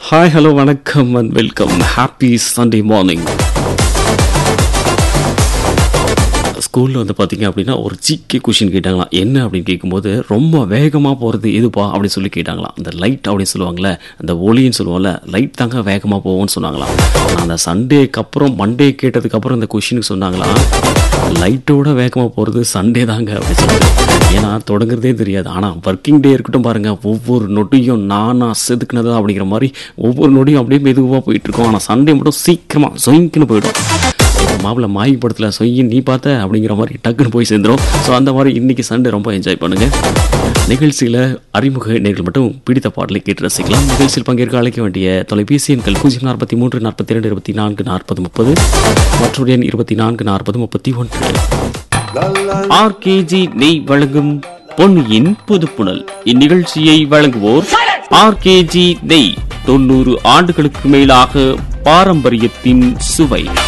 hi hello வணக்கம் and welcome happy Sunday morning ஸ்கூலில் வந்து பார்த்தீங்க அப்படின்னா ஒரு ஜிகே கொஷின் கேட்டாங்களாம் என்ன அப்படின்னு கேட்கும்போது ரொம்ப வேகமாக போகிறது எதுப்பா அப்படின்னு சொல்லி கேட்டாங்களாம் அந்த லைட் அப்படின்னு சொல்லுவாங்கள்ல அந்த ஒளின்னு சொல்லுவாங்கல்ல லைட் தாங்க வேகமாக போகும்னு சொன்னாங்களாம் ஆனால் அந்த சண்டேக்கு அப்புறம் மண்டே கேட்டதுக்கப்புறம் இந்த கொஷினுக்கு சொன்னாங்களாம் லைட்டோட வேகமாக போகிறது சண்டே தாங்க அப்படின்னு சொல்லிட்டு ஏன்னா தொடங்குறதே தெரியாது ஆனால் ஒர்க்கிங் டே இருக்கட்டும் பாருங்கள் ஒவ்வொரு நொடியும் நானா செதுக்குனதா அப்படிங்கிற மாதிரி ஒவ்வொரு நொடியும் அப்படியே மெதுவாக போயிட்டு இருக்கோம் ஆனால் சண்டே மட்டும் சீக்கிரமாக சொயிக்குன்னு போயிடும் மாப்பிள்ள மாய் படத்தில் சொய்யி நீ பார்த்த அப்படிங்கிற மாதிரி டக்குன்னு போய் சேர்ந்துடும் ஸோ அந்த மாதிரி இன்னைக்கு சண்டே ரொம்ப என்ஜாய் பண்ணுங்க நிகழ்ச்சியில் அறிமுக நேர்கள் மட்டும் பிடித்த பாடலை கேட்டு ரசிக்கலாம் நிகழ்ச்சியில் பங்கேற்க அழைக்க வேண்டிய தொலைபேசி எண்கள் பூஜ்ஜியம் நாற்பத்தி மூன்று நாற்பத்தி ரெண்டு இருபத்தி நான்கு நாற்பது முப்பது மற்றொரு எண் இருபத்தி நான்கு நாற்பது முப்பத்தி ஒன்று ஆர்கேஜி நெய் வழங்கும் பொன்னியின் புதுப்புணல் இந்நிகழ்ச்சியை வழங்குவோர் ஆர்கேஜி நெய் தொண்ணூறு ஆண்டுகளுக்கு மேலாக பாரம்பரியத்தின் சுவை